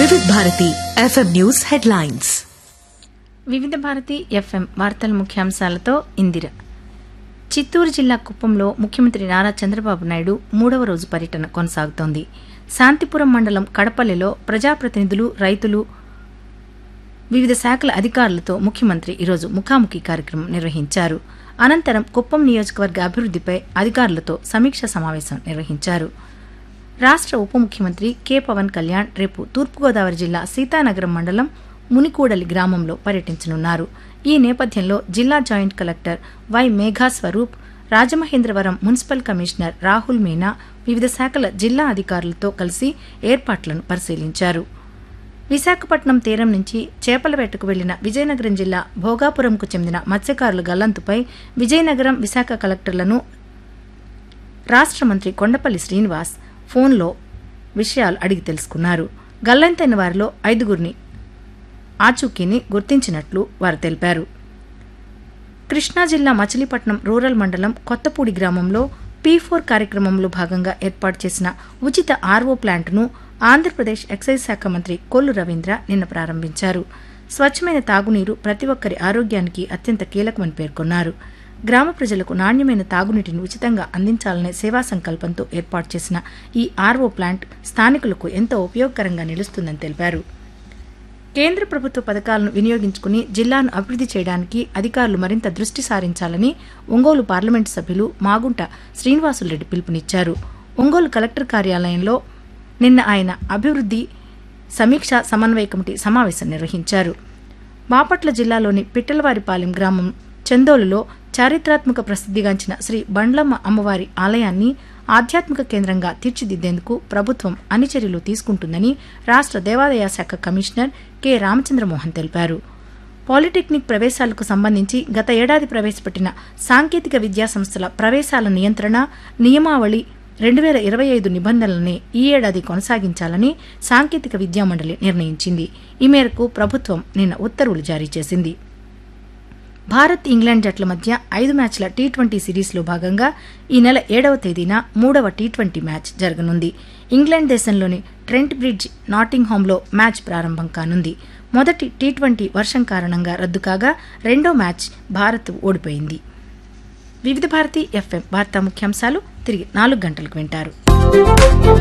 వివిధ Bharati FM news headlines వివిధ Bharati FM వార్తల ముఖ్యాంశాలతో ఇందిర చిత్తూరు జిల్లా కుప్పంలో ముఖ్యమంత్రి నారా చంద్రబాబు నాయుడు మూడవ రోజు పర్యటన కొనసాగుతోంది శాంతిపురం మండలం కడపల్లిలో ప్రజాప్రతినిధులు రైతులు వివిధ శాఖల అధికారులతో ముఖ్యమంత్రి ఈరోజు ముఖాముఖి కార్యక్రమం నిర్వహించారు అనంతరం కుప్పం నియోజకవర్గ అభివృద్దిపై అధికారులతో సమీక్ష సమావేశం నిర్వహించారు రాష్ట్ర ఉప ముఖ్యమంత్రి కె పవన్ కళ్యాణ్ రేపు తూర్పుగోదావరి జిల్లా సీతానగరం మండలం మునికూడలి గ్రామంలో పర్యటించనున్నారు ఈ నేపథ్యంలో జిల్లా joint collector Y Megha Swaroop Rajamahendravaram municipal commissioner Rahul Meena వివిధ శాఖల జిల్లా అధికారులతో కలిసి ఏర్పాట్లను పరిశీలించారు విశాఖపట్నం తీరం నుంచి చేపల వేటకు వెళ్లిన విజయనగరం జిల్లా భోగాపురంకు చెందిన మత్స్యకారుల గల్లంతుపై విజయనగరం విశాఖ కలెక్టర్లను రాష్ట్ర మంత్రి కొండపల్లి శ్రీనివాస్ ఫోన్లో విషయాలు అడిగి తెలుసుకున్నారు గల్లంతైన వారిలో ఐదుగురిని ఆచూకీని గుర్తించినట్లు వారు తెలిపారు కృష్ణా జిల్లా మచిలీపట్నం రూరల్ మండలం కొత్తపూడి గ్రామంలో పీ ఫోర్ కార్యక్రమంలో భాగంగా ఏర్పాటు చేసిన ఉచిత ఆర్వో ప్లాంట్ను ఆంధ్రప్రదేశ్ ఎక్సైజ్ శాఖ మంత్రి కొల్లు రవీంద్ర నిన్న ప్రారంభించారు స్వచ్ఛమైన తాగునీరు ప్రతి ఒక్కరి ఆరోగ్యానికి అత్యంత కీలకమని పేర్కొన్నారు గ్రామ ప్రజలకు నాణ్యమైన తాగునీటిని ఉచితంగా అందించాలనే సేవా సంకల్పంతో ఏర్పాటు చేసిన ఈ ఆర్వో ప్లాంట్ స్థానికులకు ఎంతో ఉపయోగకరంగా నిలుస్తుందని తెలిపారు కేంద్ర ప్రభుత్వ పథకాలను వినియోగించుకుని జిల్లాను అభివృద్ది చేయడానికి అధికారులు మరింత దృష్టి సారించాలని ఒంగోలు పార్లమెంటు సభ్యులు మాగుంట శ్రీనివాసులరెడ్డి పిలుపునిచ్చారు ఒంగోలు కలెక్టర్ కార్యాలయంలో నిన్న ఆయన అభివృద్ది సమీక్ష సమన్వయ కమిటీ సమావేశం నిర్వహించారు బాపట్ల జిల్లాలోని పిట్టలవారిపాలెం గ్రామం చందోలులో చారిత్రాత్మక ప్రసిద్ధిగాంచిన శ్రీ బండ్లమ్మ అమ్మవారి ఆలయాన్ని ఆధ్యాత్మిక కేంద్రంగా తీర్చిదిద్దేందుకు ప్రభుత్వం అన్ని చర్యలు తీసుకుంటుందని రాష్ట్ర దేవాదాయ శాఖ కమిషనర్ కె రామచంద్రమోహన్ తెలిపారు పాలిటెక్నిక్ ప్రవేశాలకు సంబంధించి గత ఏడాది ప్రవేశపెట్టిన సాంకేతిక విద్యా సంస్థల ప్రవేశాల నియంత్రణ నియమావళి రెండు వేల ఇరవై ఐదు నిబంధనలనే ఈ ఏడాది కొనసాగించాలని సాంకేతిక విద్యామండలి నిర్ణయించింది ఈ మేరకు ప్రభుత్వం నిన్న ఉత్తర్వులు జారీ చేసింది భారత్ ఇంగ్లాండ్ జట్ల మధ్య ఐదు మ్యాచ్ల టీ ట్వంటీ సిరీస్లో భాగంగా ఈ నెల ఏడవ తేదీన మూడవ టీ ట్వంటీ మ్యాచ్ జరగనుంది ఇంగ్లాండ్ దేశంలోని ట్రెంట్ బ్రిడ్జ్ నాటింగ్ హోంలో మ్యాచ్ ప్రారంభం కానుంది మొదటి టీ ట్వంటీ వర్షం కారణంగా రద్దు కాగా రెండో మ్యాచ్ భారత్ ఓడిపోయింది వివిధ భారతి ఎఫ్ఎం వార్తా ముఖ్యాంశాలు తిరిగి నాలుగు గంటలకు వింటారు